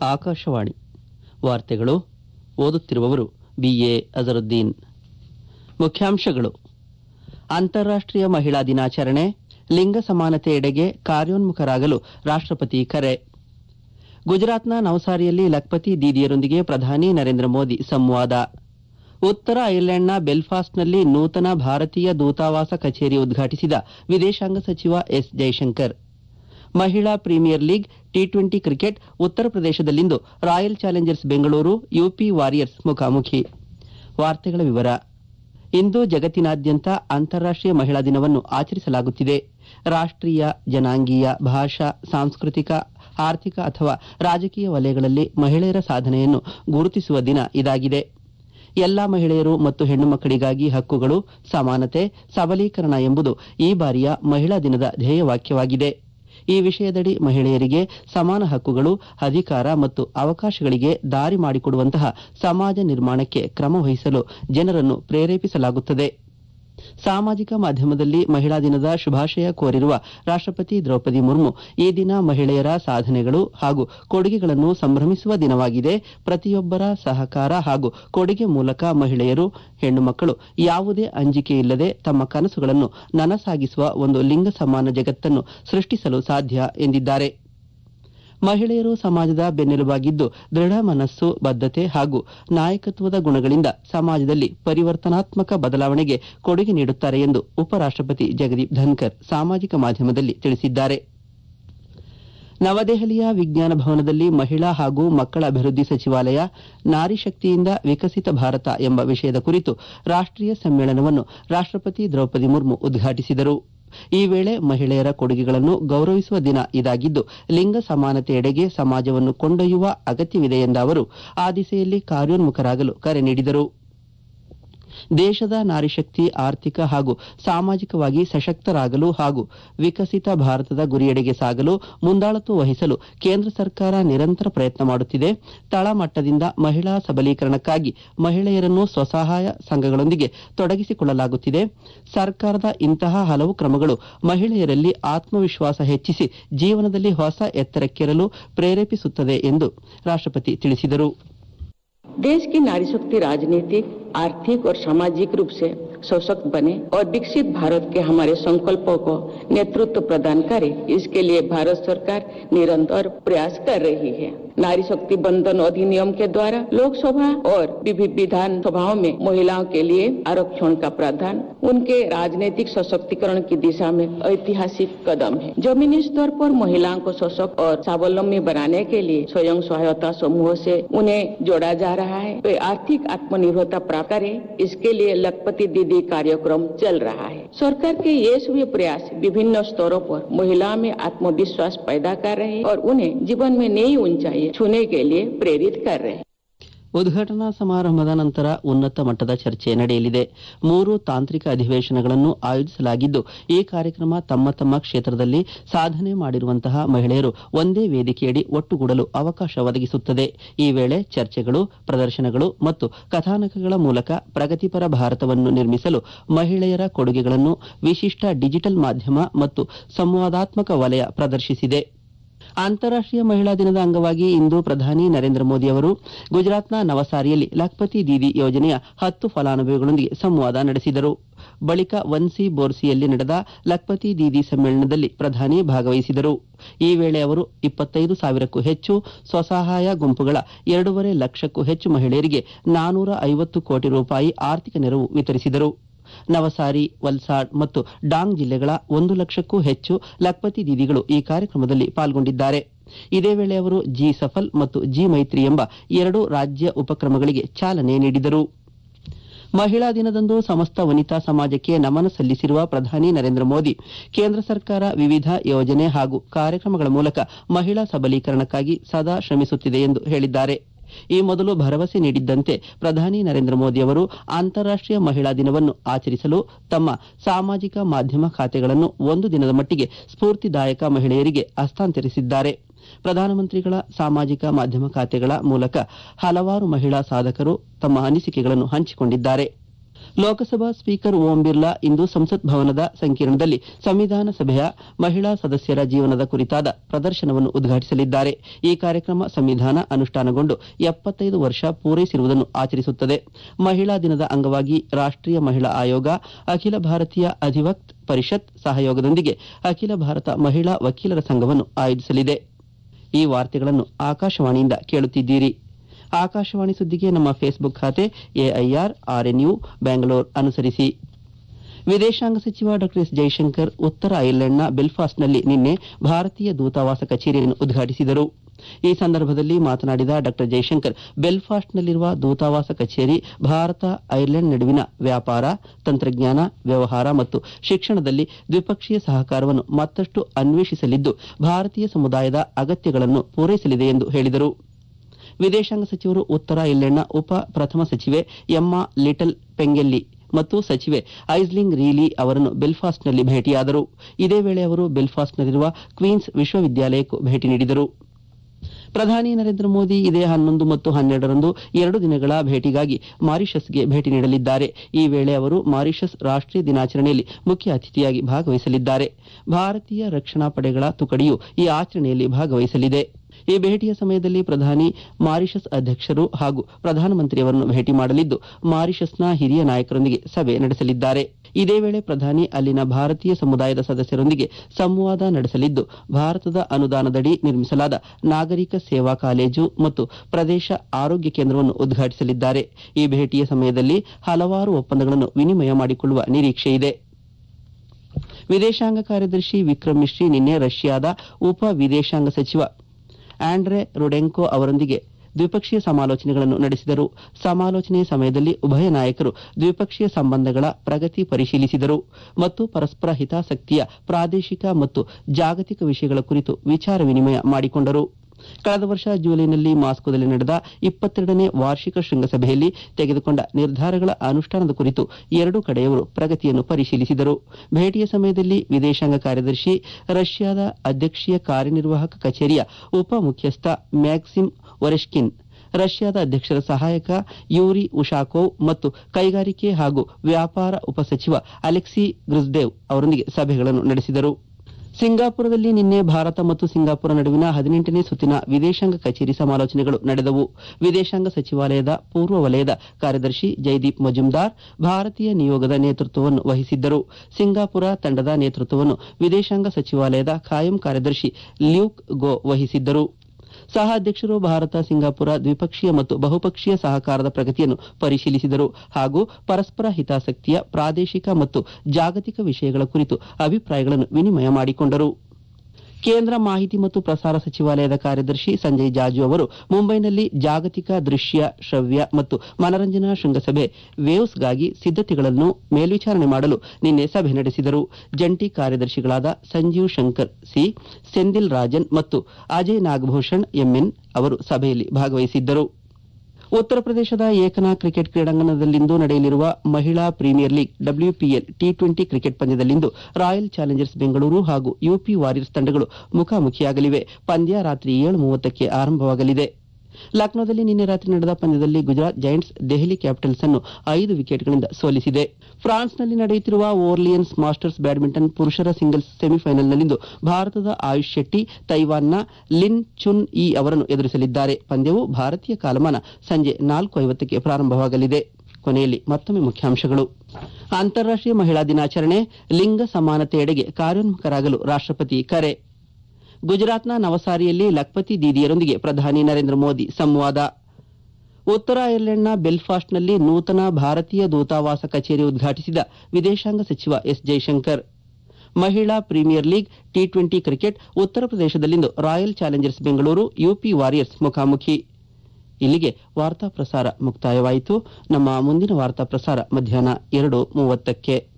ಆಕಾಶವಾಣಿ ವಾರ್ತೆಗಳು ಓದುತ್ತಿರುವವರು ಬಿಎ ಅಜರುದ್ದೀನ್ ಮುಖ್ಯಾಂಶಗಳು ಅಂತಾರಾಷ್ಟ್ರೀಯ ಮಹಿಳಾ ದಿನಾಚರಣೆ ಲಿಂಗ ಸಮಾನತೆಯೆಡೆಗೆ ಕಾರ್ಯೋನ್ಮುಖರಾಗಲು ರಾಷ್ಟ್ರಪತಿ ಕರೆ ಗುಜರಾತ್ನ ನವಸಾರಿಯಲ್ಲಿ ಲಖ್ಪತಿ ದೀದಿಯರೊಂದಿಗೆ ಪ್ರಧಾನಿ ನರೇಂದ್ರ ಮೋದಿ ಸಂವಾದ ಉತ್ತರ ಐರ್ಲೆಂಡ್ನ ಬೆಲ್ಫಾಸ್ಟ್ನಲ್ಲಿ ನೂತನ ಭಾರತೀಯ ದೂತಾವಾಸ ಕಚೇರಿ ಉದ್ಘಾಟಿಸಿದ ವಿದೇಶಾಂಗ ಸಚಿವ ಎಸ್ ಜೈಶಂಕರ್ ಮಹಿಳಾ premier league T twenty cricket ಉತ್ತರ ಪ್ರದೇಶದಲ್ಲಿಂದು royal challengers Bengaluru UP warriors ಮುಖಾಮುಖಿ ವಾರ್ತೆಗಳ ವಿವರ ಇಂದು ಜಗತ್ತಿನಾದ್ಯಂತ ಅಂತಾರಾಷ್ಟ್ರೀಯ ಮಹಿಳಾ ದಿನವನ್ನು ಆಚರಿಸಲಾಗುತ್ತಿದೆ ರಾಷ್ಟ್ರೀಯ ಜನಾಂಗೀಯ ಭಾಷಾ ಸಾಂಸ್ಕೃತಿಕ ಆರ್ಥಿಕ ಅಥವಾ ರಾಜಕೀಯ ವಲಯಗಳಲ್ಲಿ ಮಹಿಳೆಯರ ಸಾಧನೆಯನ್ನು ಗುರುತಿಸುವ ದಿನ ಇದಾಗಿದೆ ಎಲ್ಲಾ ಮಹಿಳೆಯರು ಮತ್ತು ಹೆಣ್ಣು ಮಕ್ಕಳಿಗಾಗಿ ಹಕ್ಕುಗಳು ಸಮಾನತೆ ಸಬಲೀಕರಣ ಎಂಬುದು ಈ ಬಾರಿಯ ಮಹಿಳಾ ದಿನದ ಧ್ಯೇಯವಾಕ್ಯವಾಗಿದೆ ಈ ವಿಷಯದಡಿ ಮಹಿಳೆಯರಿಗೆ ಸಮಾನ ಹಕ್ಕುಗಳು ಅಧಿಕಾರ ಮತ್ತು ಅವಕಾಶಗಳಿಗೆ ದಾರಿ ಮಾಡಿಕೊಡುವಂತಹ ಸಮಾಜ ನಿರ್ಮಾಣಕ್ಕೆ ಕ್ರಮ ವಹಿಸಲು ಜನರನ್ನು ಪ್ರೇರೇಪಿಸಲಾಗುತ್ತದೆ ಸಾಮಾಜಿಕ ಮಾಧ್ಯಮದಲ್ಲಿ ಮಹಿಳಾ ದಿನದ ಶುಭಾಶಯ ಕೋರಿರುವ ರಾಷ್ಟ್ರಪತಿ ದ್ರೌಪದಿ ಮುರ್ಮು ಈ ದಿನ ಮಹಿಳೆಯರ ಸಾಧನೆಗಳು ಹಾಗೂ ಕೊಡುಗೆಗಳನ್ನು ಸಂಭ್ರಮಿಸುವ ದಿನವಾಗಿದೆ ಪ್ರತಿಯೊಬ್ಬರ ಸಹಕಾರ ಹಾಗೂ ಕೊಡುಗೆ ಮೂಲಕ ಮಹಿಳೆಯರು ಹೆಣ್ಣು ಮಕ್ಕಳು ಯಾವುದೇ ಅಂಜಿಕೆ ಇಲ್ಲದೆ ತಮ್ಮ ಕನಸುಗಳನ್ನು ನನಸಾಗಿಸುವ ಒಂದು ಲಿಂಗ ಸಮಾನ ಜಗತ್ತನ್ನು ಸೃಷ್ಟಿಸಲು ಸಾಧ್ಯ ಎಂದಿದ್ದಾರೆ ಮಹಿಳೆಯರು ಸಮಾಜದ ಬೆನ್ನೆಲುಬಾಗಿದ್ದು ದೃಢ ಮನಸ್ಸು ಬದ್ಧತೆ ಹಾಗೂ ನಾಯಕತ್ವದ ಗುಣಗಳಿಂದ ಸಮಾಜದಲ್ಲಿ ಪರಿವರ್ತನಾತ್ಮಕ ಬದಲಾವಣೆಗೆ ಕೊಡುಗೆ ನೀಡುತ್ತಾರೆ ಎಂದು ಉಪರಾಷ್ಟ್ರಪತಿ ಜಗದೀಪ್ ಧನ್ಕರ್ ಸಾಮಾಜಿಕ ಮಾಧ್ಯಮದಲ್ಲಿ ತಿಳಿಸಿದ್ದಾರೆ ನವದೆಹಲಿಯ ವಿಜ್ಞಾನ ಭವನದಲ್ಲಿ ಮಹಿಳಾ ಹಾಗೂ ಮಕ್ಕಳ ಅಭಿವೃದ್ಧಿ ಸಚಿವಾಲಯ ನಾರಿ ಶಕ್ತಿಯಿಂದ ವಿಕಸಿತ ಭಾರತ ಎಂಬ ವಿಷಯದ ಕುರಿತು ರಾಷ್ಟ್ರೀಯ ಸಮ್ಮೇಳನವನ್ನು ರಾಷ್ಟ್ರಪತಿ ದ್ರೌಪದಿ ಮುರ್ಮು ಉದ್ಘಾಟಿಸಿದರು ಈ ವೇಳೆ ಮಹಿಳೆಯರ ಕೊಡುಗೆಗಳನ್ನು ಗೌರವಿಸುವ ದಿನ ಇದಾಗಿದ್ದು ಲಿಂಗ ಸಮಾನತೆಯೆಡೆಗೆ ಸಮಾಜವನ್ನು ಕೊಂಡೊಯ್ಯುವ ಅಗತ್ಯವಿದೆ ಎಂದ ಅವರು ಆ ದಿಸೆಯಲ್ಲಿ ಕಾರ್ಯೋನ್ಮುಖರಾಗಲು ಕರೆ ನೀಡಿದರು ದೇಶದ ನಾರಿಶಕ್ತಿ ಆರ್ಥಿಕ ಹಾಗೂ ಸಾಮಾಜಿಕವಾಗಿ ಸಶಕ್ತರಾಗಲು ಹಾಗೂ ವಿಕಸಿತ ಭಾರತದ ಗುರಿಯೆಡೆಗೆ ಸಾಗಲು ಮುಂದಾಳತ್ವ ವಹಿಸಲು ಕೇಂದ್ರ ಸರ್ಕಾರ ನಿರಂತರ ಪ್ರಯತ್ನ ಮಾಡುತ್ತಿದೆ ತಳಮಟ್ಟದಿಂದ ಮಹಿಳಾ ಸಬಲೀಕರಣಕ್ಕಾಗಿ ಮಹಿಳೆಯರನ್ನು ಸ್ವಸಹಾಯ ಸಂಘಗಳೊಂದಿಗೆ ತೊಡಗಿಸಿಕೊಳ್ಳಲಾಗುತ್ತಿದೆ ಸರ್ಕಾರದ ಇಂತಹ ಹಲವು ಕ್ರಮಗಳು ಮಹಿಳೆಯರಲ್ಲಿ ಆತ್ಮವಿಶ್ವಾಸ ಹೆಚ್ಚಿಸಿ ಜೀವನದಲ್ಲಿ ಹೊಸ ಎತ್ತರಕ್ಕೇರಲು ಪ್ರೇರೇಪಿಸುತ್ತದೆ ಎಂದು ರಾಷ್ಟ್ರಪತಿ ತಿಳಿಸಿದರು देश की नारी शक्ति राजनीतिक आर्थिक और सामाजिक रूप से सशक्त बने और विकसित भारत के हमारे संकल्पों को नेतृत्व प्रदान करे इसके लिए भारत सरकार निरंतर प्रयास कर रही है नारी शक्ति बंधन अधिनियम के द्वारा लोकसभा और विभिन्न विधान सभाओं में महिलाओं के लिए आरक्षण का प्रावधान उनके राजनीतिक सशक्तिकरण की दिशा में ऐतिहासिक कदम है जमीनी स्तर पर महिलाओं को सशक्त और स्वावलंबी बनाने के लिए स्वयं सहायता समूह से उन्हें जोड़ा जा रहा है वे आर्थिक आत्मनिर्भरता प्राप्त करे इसके लिए लखपति दीदी कार्यक्रम चल रहा है सरकार के ये सभी प्रयास विभिन्न स्तरों पर महिलाओं में आत्मविश्वास पैदा कर रहे हैं और उन्हें जीवन में नई ऊंचाई छूने के लिए प्रेरित कर रहे हैं ಉದ್ಘಾಟನಾ ಸಮಾರಂಭದ ನಂತರ ಉನ್ನತ ಮಟ್ಟದ ಚರ್ಚೆ ನಡೆಯಲಿದೆ ಮೂರು ತಾಂತ್ರಿಕ ಅಧಿವೇಶನಗಳನ್ನು ಆಯೋಜಿಸಲಾಗಿದ್ದು ಈ ಕಾರ್ಯಕ್ರಮ ತಮ್ಮ ತಮ್ಮ ಕ್ಷೇತ್ರದಲ್ಲಿ ಸಾಧನೆ ಮಾಡಿರುವಂತಹ ಮಹಿಳೆಯರು ಒಂದೇ ವೇದಿಕೆಯಡಿ ಒಟ್ಟುಗೂಡಲು ಅವಕಾಶ ಒದಗಿಸುತ್ತದೆ ಈ ವೇಳೆ ಚರ್ಚೆಗಳು ಪ್ರದರ್ಶನಗಳು ಮತ್ತು ಕಥಾನಕಗಳ ಮೂಲಕ ಪ್ರಗತಿಪರ ಭಾರತವನ್ನು ನಿರ್ಮಿಸಲು ಮಹಿಳೆಯರ ಕೊಡುಗೆಗಳನ್ನು ವಿಶಿಷ್ಟ ಡಿಜಿಟಲ್ ಮಾಧ್ಯಮ ಮತ್ತು ಸಂವಾದಾತ್ಮಕ ವಲಯ ಪ್ರದರ್ಶಿಸಿದೆ ಅಂತಾರಾಷ್ಟ್ರೀಯ ಮಹಿಳಾ ದಿನದ ಅಂಗವಾಗಿ ಇಂದು ಪ್ರಧಾನಿ ನರೇಂದ್ರ ಮೋದಿ ಅವರು ಗುಜರಾತ್ನ ನವಸಾರಿಯಲ್ಲಿ ಲಖ್ಪತಿ ದೀದಿ ಯೋಜನೆಯ ಹತ್ತು ಫಲಾನುಭವಿಗಳೊಂದಿಗೆ ಸಂವಾದ ನಡೆಸಿದರು ಬಳಿಕ ವನ್ಸಿ ಬೋರ್ಸಿಯಲ್ಲಿ ನಡೆದ ಲಖ್ಪತಿ ದೀದಿ ಸಮ್ಮೇಳನದಲ್ಲಿ ಪ್ರಧಾನಿ ಭಾಗವಹಿಸಿದರು ಈ ವೇಳೆ ಅವರು ಇಪ್ಪತ್ತೈದು ಸಾವಿರಕ್ಕೂ ಹೆಚ್ಚು ಸ್ವಸಹಾಯ ಗುಂಪುಗಳ ಎರಡೂವರೆ ಲಕ್ಷಕ್ಕೂ ಹೆಚ್ಚು ಮಹಿಳೆಯರಿಗೆ ನಾನೂರ ಐವತ್ತು ಕೋಟಿ ರೂಪಾಯಿ ಆರ್ಥಿಕ ನೆರವು ವಿತರಿಸಿದರು ನವಸಾರಿ ವಲ್ಸಾಡ್ ಮತ್ತು ಡಾಂಗ್ ಜಿಲ್ಲೆಗಳ ಒಂದು ಲಕ್ಷಕ್ಕೂ ಹೆಚ್ಚು ಲಖ್ಪತಿ ದೀದಿಗಳು ಈ ಕಾರ್ಯಕ್ರಮದಲ್ಲಿ ಪಾಲ್ಗೊಂಡಿದ್ದಾರೆ ಇದೇ ವೇಳೆ ಅವರು ಜಿ ಸಫಲ್ ಮತ್ತು ಜಿ ಮೈತ್ರಿ ಎಂಬ ಎರಡು ರಾಜ್ಯ ಉಪಕ್ರಮಗಳಿಗೆ ಚಾಲನೆ ನೀಡಿದರು ಮಹಿಳಾ ದಿನದಂದು ಸಮಸ್ತ ವನಿತಾ ಸಮಾಜಕ್ಕೆ ನಮನ ಸಲ್ಲಿಸಿರುವ ಪ್ರಧಾನಿ ನರೇಂದ್ರ ಮೋದಿ ಕೇಂದ್ರ ಸರ್ಕಾರ ವಿವಿಧ ಯೋಜನೆ ಹಾಗೂ ಕಾರ್ಯಕ್ರಮಗಳ ಮೂಲಕ ಮಹಿಳಾ ಸಬಲೀಕರಣಕ್ಕಾಗಿ ಸದಾ ಶ್ರಮಿಸುತ್ತಿದೆ ಎಂದು ಹೇಳಿದ್ದಾರೆ ಈ ಮೊದಲು ಭರವಸೆ ನೀಡಿದ್ದಂತೆ ಪ್ರಧಾನಿ ನರೇಂದ್ರ ಮೋದಿ ಅವರು ಅಂತಾರಾಷ್ಟ್ರೀಯ ಮಹಿಳಾ ದಿನವನ್ನು ಆಚರಿಸಲು ತಮ್ಮ ಸಾಮಾಜಿಕ ಮಾಧ್ಯಮ ಖಾತೆಗಳನ್ನು ಒಂದು ದಿನದ ಮಟ್ಟಿಗೆ ಸ್ಫೂರ್ತಿದಾಯಕ ಮಹಿಳೆಯರಿಗೆ ಹಸ್ತಾಂತರಿಸಿದ್ದಾರೆ ಪ್ರಧಾನಮಂತ್ರಿಗಳ ಸಾಮಾಜಿಕ ಮಾಧ್ಯಮ ಖಾತೆಗಳ ಮೂಲಕ ಹಲವಾರು ಮಹಿಳಾ ಸಾಧಕರು ತಮ್ಮ ಅನಿಸಿಕೆಗಳನ್ನು ಹಂಚಿಕೊಂಡಿದ್ದಾರೆ ಲೋಕಸಭಾ ಸ್ಪೀಕರ್ ಓಂ ಬಿರ್ಲಾ ಇಂದು ಸಂಸತ್ ಭವನದ ಸಂಕೀರ್ಣದಲ್ಲಿ ಸಂವಿಧಾನ ಸಭೆಯ ಮಹಿಳಾ ಸದಸ್ಯರ ಜೀವನದ ಕುರಿತಾದ ಪ್ರದರ್ಶನವನ್ನು ಉದ್ಘಾಟಿಸಲಿದ್ದಾರೆ ಈ ಕಾರ್ಯಕ್ರಮ ಸಂವಿಧಾನ ಅನುಷ್ಠಾನಗೊಂಡು ಎಪ್ಪತ್ತೈದು ವರ್ಷ ಪೂರೈಸಿರುವುದನ್ನು ಆಚರಿಸುತ್ತದೆ ಮಹಿಳಾ ದಿನದ ಅಂಗವಾಗಿ ರಾಷ್ಟ್ರೀಯ ಮಹಿಳಾ ಆಯೋಗ ಅಖಿಲ ಭಾರತೀಯ ಅಧಿವಕ್ತ್ ಪರಿಷತ್ ಸಹಯೋಗದೊಂದಿಗೆ ಅಖಿಲ ಭಾರತ ಮಹಿಳಾ ವಕೀಲರ ಸಂಘವನ್ನು ಆಯೋಜಿಸಲಿದೆ ಈ ವಾರ್ತೆಗಳನ್ನು ಆಕಾಶವಾಣಿಯಿಂದ ಕೇಳುತ್ತಿದ್ದೀರಿ ಆಕಾಶವಾಣಿ ಸುದ್ದಿಗೆ ನಮ್ಮ ಫೇಸ್ಬುಕ್ ಖಾತೆ ಎಐಆರ್ ಆರ್ಎನ್ಯು ಬೆಂಗಳೂರು ಅನುಸರಿಸಿ ವಿದೇಶಾಂಗ ಸಚಿವ ಡಾ ಎಸ್ ಜೈಶಂಕರ್ ಉತ್ತರ ಐರ್ಲೆಂಡ್ನ ಬೆಲ್ಫಾಸ್ಟ್ನಲ್ಲಿ ನಿನ್ನೆ ಭಾರತೀಯ ದೂತಾವಾಸ ಕಚೇರಿಯನ್ನು ಉದ್ಘಾಟಿಸಿದರು ಈ ಸಂದರ್ಭದಲ್ಲಿ ಮಾತನಾಡಿದ ಡಾ ಜೈಶಂಕರ್ ಬೆಲ್ಫಾಸ್ಟ್ನಲ್ಲಿರುವ ದೂತಾವಾಸ ಕಚೇರಿ ಭಾರತ ಐರ್ಲೆಂಡ್ ನಡುವಿನ ವ್ಯಾಪಾರ ತಂತ್ರಜ್ಞಾನ ವ್ಯವಹಾರ ಮತ್ತು ಶಿಕ್ಷಣದಲ್ಲಿ ದ್ವಿಪಕ್ಷೀಯ ಸಹಕಾರವನ್ನು ಮತ್ತಷ್ಟು ಅನ್ವೇಷಿಸಲಿದ್ದು ಭಾರತೀಯ ಸಮುದಾಯದ ಅಗತ್ಯಗಳನ್ನು ಪೂರೈಸಲಿದೆ ಎಂದು ಹೇಳಿದರು ವಿದೇಶಾಂಗ ಸಚಿವರು ಉತ್ತರ ಐರ್ಲೆಂಡ್ನ ಉಪ ಪ್ರಥಮ ಸಚಿವೆ ಎಮ್ಮಾ ಲಿಟಲ್ ಪೆಂಗೆಲ್ಲಿ ಮತ್ತು ಸಚಿವೆ ಐಸ್ಲಿಂಗ್ ರೀಲಿ ಅವರನ್ನು ಬೆಲ್ಫಾಸ್ಟ್ನಲ್ಲಿ ಭೇಟಿಯಾದರು ಇದೇ ವೇಳೆ ಅವರು ಬೆಲ್ಫಾಸ್ಟ್ನಲ್ಲಿರುವ ಕ್ವೀನ್ಸ್ ವಿಶ್ವವಿದ್ಯಾಲಯಕ್ಕೂ ಭೇಟಿ ನೀಡಿದರು ಪ್ರಧಾನಿ ನರೇಂದ್ರ ಮೋದಿ ಇದೇ ಹನ್ನೊಂದು ಮತ್ತು ಹನ್ನೆರಡರಂದು ಎರಡು ದಿನಗಳ ಭೇಟಿಗಾಗಿ ಮಾರಿಷಸ್ಗೆ ಭೇಟಿ ನೀಡಲಿದ್ದಾರೆ ಈ ವೇಳೆ ಅವರು ಮಾರಿಷಸ್ ರಾಷ್ಟ್ರೀಯ ದಿನಾಚರಣೆಯಲ್ಲಿ ಮುಖ್ಯ ಅತಿಥಿಯಾಗಿ ಭಾಗವಹಿಸಲಿದ್ದಾರೆ ಭಾರತೀಯ ರಕ್ಷಣಾ ಪಡೆಗಳ ತುಕಡಿಯು ಈ ಆಚರಣೆಯಲ್ಲಿ ಭಾಗವಹಿಸಲಿದೆ ಈ ಭೇಟಿಯ ಸಮಯದಲ್ಲಿ ಪ್ರಧಾನಿ ಮಾರಿಷಸ್ ಅಧ್ಯಕ್ಷರು ಹಾಗೂ ಪ್ರಧಾನಮಂತ್ರಿಯವರನ್ನು ಭೇಟಿ ಮಾಡಲಿದ್ದು ಮಾರಿಷಸ್ನ ಹಿರಿಯ ನಾಯಕರೊಂದಿಗೆ ಸಭೆ ನಡೆಸಲಿದ್ದಾರೆ ಇದೇ ವೇಳೆ ಪ್ರಧಾನಿ ಅಲ್ಲಿನ ಭಾರತೀಯ ಸಮುದಾಯದ ಸದಸ್ಯರೊಂದಿಗೆ ಸಂವಾದ ನಡೆಸಲಿದ್ದು ಭಾರತದ ಅನುದಾನದಡಿ ನಿರ್ಮಿಸಲಾದ ನಾಗರಿಕ ಸೇವಾ ಕಾಲೇಜು ಮತ್ತು ಪ್ರದೇಶ ಆರೋಗ್ಯ ಕೇಂದ್ರವನ್ನು ಉದ್ಘಾಟಿಸಲಿದ್ದಾರೆ ಈ ಭೇಟಿಯ ಸಮಯದಲ್ಲಿ ಹಲವಾರು ಒಪ್ಪಂದಗಳನ್ನು ವಿನಿಮಯ ಮಾಡಿಕೊಳ್ಳುವ ನಿರೀಕ್ಷೆಯಿದೆ ವಿದೇಶಾಂಗ ಕಾರ್ಯದರ್ಶಿ ವಿಕ್ರಮ್ ಮಿಶ್ರಿ ನಿನ್ನೆ ರಷ್ಯಾದ ಉಪ ವಿದೇಶಾಂಗ ಸಚಿವ ಆಂಡ್ರೆ ರುಡೆಂಕೋ ಅವರೊಂದಿಗೆ ದ್ವಿಪಕ್ಷೀಯ ಸಮಾಲೋಚನೆಗಳನ್ನು ನಡೆಸಿದರು ಸಮಾಲೋಚನೆಯ ಸಮಯದಲ್ಲಿ ಉಭಯ ನಾಯಕರು ದ್ವಿಪಕ್ಷೀಯ ಸಂಬಂಧಗಳ ಪ್ರಗತಿ ಪರಿಶೀಲಿಸಿದರು ಮತ್ತು ಪರಸ್ಪರ ಹಿತಾಸಕ್ತಿಯ ಪ್ರಾದೇಶಿಕ ಮತ್ತು ಜಾಗತಿಕ ವಿಷಯಗಳ ಕುರಿತು ವಿಚಾರ ವಿನಿಮಯ ಮಾಡಿಕೊಂಡರು ಕಳೆದ ವರ್ಷ ಜುಲೈನಲ್ಲಿ ಮಾಸ್ಕೋದಲ್ಲಿ ನಡೆದ ಇಪ್ಪತ್ತೆರಡನೇ ವಾರ್ಷಿಕ ಶೃಂಗಸಭೆಯಲ್ಲಿ ತೆಗೆದುಕೊಂಡ ನಿರ್ಧಾರಗಳ ಅನುಷ್ಠಾನದ ಕುರಿತು ಎರಡೂ ಕಡೆಯವರು ಪ್ರಗತಿಯನ್ನು ಪರಿಶೀಲಿಸಿದರು ಭೇಟಿಯ ಸಮಯದಲ್ಲಿ ವಿದೇಶಾಂಗ ಕಾರ್ಯದರ್ಶಿ ರಷ್ಯಾದ ಅಧ್ಯಕ್ಷೀಯ ಕಾರ್ಯನಿರ್ವಾಹಕ ಕಚೇರಿಯ ಉಪ ಮುಖ್ಯಸ್ಥ ಮ್ಯಾಕ್ಸಿಮ್ ಒರೆಶ್ಕಿನ್ ರಷ್ಯಾದ ಅಧ್ಯಕ್ಷರ ಸಹಾಯಕ ಯೂರಿ ಉಶಾಕೋವ್ ಮತ್ತು ಕೈಗಾರಿಕೆ ಹಾಗೂ ವ್ಯಾಪಾರ ಉಪಸಚಿವ ಅಲೆಕ್ಸಿ ಗ್ರಿಸ್ಡೇವ್ ಅವರೊಂದಿಗೆ ಸಭೆಗಳನ್ನು ನಡೆಸಿದರು ಸಿಂಗಾಪುರದಲ್ಲಿ ನಿನ್ನೆ ಭಾರತ ಮತ್ತು ಸಿಂಗಾಪುರ ನಡುವಿನ ಹದಿನೆಂಟನೇ ಸುತ್ತಿನ ವಿದೇಶಾಂಗ ಕಚೇರಿ ಸಮಾಲೋಚನೆಗಳು ನಡೆದವು ವಿದೇಶಾಂಗ ಸಚಿವಾಲಯದ ಪೂರ್ವ ವಲಯದ ಕಾರ್ಯದರ್ಶಿ ಜೈದೀಪ್ ಮಜುಮ್ದಾರ್ ಭಾರತೀಯ ನಿಯೋಗದ ನೇತೃತ್ವವನ್ನು ವಹಿಸಿದ್ದರು ಸಿಂಗಾಪುರ ತಂಡದ ನೇತೃತ್ವವನ್ನು ವಿದೇಶಾಂಗ ಸಚಿವಾಲಯದ ಖಾಯಂ ಕಾರ್ಯದರ್ಶಿ ಲ್ಯೂಕ್ ಗೋ ವಹಿಸಿದ್ದರು ಸಹ ಅಧ್ಯಕ್ಷರು ಭಾರತ ಸಿಂಗಾಪುರ ದ್ವಿಪಕ್ಷೀಯ ಮತ್ತು ಬಹುಪಕ್ಷೀಯ ಸಹಕಾರದ ಪ್ರಗತಿಯನ್ನು ಪರಿಶೀಲಿಸಿದರು ಹಾಗೂ ಪರಸ್ಪರ ಹಿತಾಸಕ್ತಿಯ ಪ್ರಾದೇಶಿಕ ಮತ್ತು ಜಾಗತಿಕ ವಿಷಯಗಳ ಕುರಿತು ಅಭಿಪ್ರಾಯಗಳನ್ನು ವಿನಿಮಯ ಮಾಡಿಕೊಂಡರು ಕೇಂದ್ರ ಮಾಹಿತಿ ಮತ್ತು ಪ್ರಸಾರ ಸಚಿವಾಲಯದ ಕಾರ್ಯದರ್ಶಿ ಸಂಜಯ್ ಜಾಜು ಅವರು ಮುಂಬೈನಲ್ಲಿ ಜಾಗತಿಕ ದೃಶ್ಯ ಶ್ರವ್ಯ ಮತ್ತು ಮನರಂಜನಾ ಶೃಂಗಸಭೆ ವೇವ್ಸ್ಗಾಗಿ ಸಿದ್ದತೆಗಳನ್ನು ಮೇಲ್ವಿಚಾರಣೆ ಮಾಡಲು ನಿನ್ನೆ ಸಭೆ ನಡೆಸಿದರು ಜಂಟಿ ಕಾರ್ಯದರ್ಶಿಗಳಾದ ಸಂಜೀವ್ ಶಂಕರ್ ಸಿ ಸೆಂದಿಲ್ ರಾಜನ್ ಮತ್ತು ಅಜಯ್ ನಾಗಭೂಷಣ್ ಎಂಎನ್ ಅವರು ಸಭೆಯಲ್ಲಿ ಭಾಗವಹಿಸಿದ್ದರು ಉತ್ತರ ಪ್ರದೇಶದ ಏಕನಾ ಕ್ರಿಕೆಟ್ ಕ್ರೀಡಾಂಗಣದಲ್ಲಿಂದು ನಡೆಯಲಿರುವ ಮಹಿಳಾ premier league WPL T twenty cricket ಪಂದ್ಯದಲ್ಲಿಂದು ರಾಯಲ್ ಚಾಲೆಂಜರ್ಸ್ ಬೆಂಗಳೂರು ಹಾಗೂ ಯುಪಿ ವಾರಿಯರ್ಸ್ ತಂಡಗಳು ಮುಖಾಮುಖಿಯಾಗಲಿವೆ ಪಂದ್ಯ ರಾತ್ರಿ ಏಳು ಮೂವತ್ತಕ್ಕೆ ಆರಂಭವಾಗಲಿದೆ ಲಕ್ನೋದಲ್ಲಿ ನಿನ್ನೆ ರಾತ್ರಿ ನಡೆದ ಪಂದ್ಯದಲ್ಲಿ ಗುಜರಾತ್ ಜೈಂಟ್ಸ್ ದೆಹಲಿ ಕ್ಯಾಪಿಟಲ್ಸ್ ಅನ್ನು ಐದು ವಿಕೆಟ್ಗಳಿಂದ ಸೋಲಿಸಿದೆ ಫ್ರಾನ್ಸ್ನಲ್ಲಿ ನಡೆಯುತ್ತಿರುವ ಓರ್ಲಿಯನ್ಸ್ ಮಾಸ್ಟರ್ಸ್ ಬ್ಯಾಡ್ಮಿಂಟನ್ ಪುರುಷರ ಸಿಂಗಲ್ಸ್ ಸೆಮಿಫೈನಲ್ನಲ್ಲಿಂದು ಭಾರತದ ಆಯುಷ್ ಶೆಟ್ಟಿ ತೈವಾನ್ನ ಲಿನ್ ಚುನ್ ಇ ಅವರನ್ನು ಎದುರಿಸಲಿದ್ದಾರೆ ಪಂದ್ಯವು ಭಾರತೀಯ ಕಾಲಮಾನ ಸಂಜೆ ನಾಲ್ಕು ಐವತ್ತಕ್ಕೆ ಪ್ರಾರಂಭವಾಗಲಿದೆ ಕೊನೆಯಲ್ಲಿ ಮತ್ತೊಮ್ಮೆ ಮುಖ್ಯಾಂಶಗಳು ಅಂತಾರಾಷ್ಟೀಯ ಮಹಿಳಾ ದಿನಾಚರಣೆ ಲಿಂಗ ಸಮಾನತೆಯೆಡೆಗೆ ಕಾರ್ಯೋನ್ಮುಖರಾಗಲು ರಾಷ್ಟ್ರಪತಿ ಕರೆ ಗುಜರಾತ್ನ ನವಸಾರಿಯಲ್ಲಿ ಲಖ್ಪತಿ ದೀದಿಯರೊಂದಿಗೆ ಪ್ರಧಾನಿ ನರೇಂದ್ರ ಮೋದಿ ಸಂವಾದ ಉತ್ತರ ಐರ್ಲೆಂಡ್ನ ಬೆಲ್ಫಾಸ್ಟ್ನಲ್ಲಿ ನೂತನ ಭಾರತೀಯ ದೂತಾವಾಸ ಕಚೇರಿ ಉದ್ಘಾಟಿಸಿದ ವಿದೇಶಾಂಗ ಸಚಿವ ಎಸ್ ಜೈಶಂಕರ್ ಮಹಿಳಾ premier league T twenty cricket ಉತ್ತರ ಪ್ರದೇಶದಲ್ಲಿಂದು royal challengers Bengaluru UP warriors ಮುಖಾಮುಖಿ ಇಲ್ಲಿಗೆ ವಾರ್ತಾ ಪ್ರಸಾರ ಮುಕ್ತಾಯವಾಯಿತು ನಮ್ಮ ಮುಂದಿನ ವಾರ್ತಾ ಪ್ರಸಾರ ಮಧ್ಯಾಹ್ನ ಎರಡು ಮೂವತ್ತಕ್ಕೆ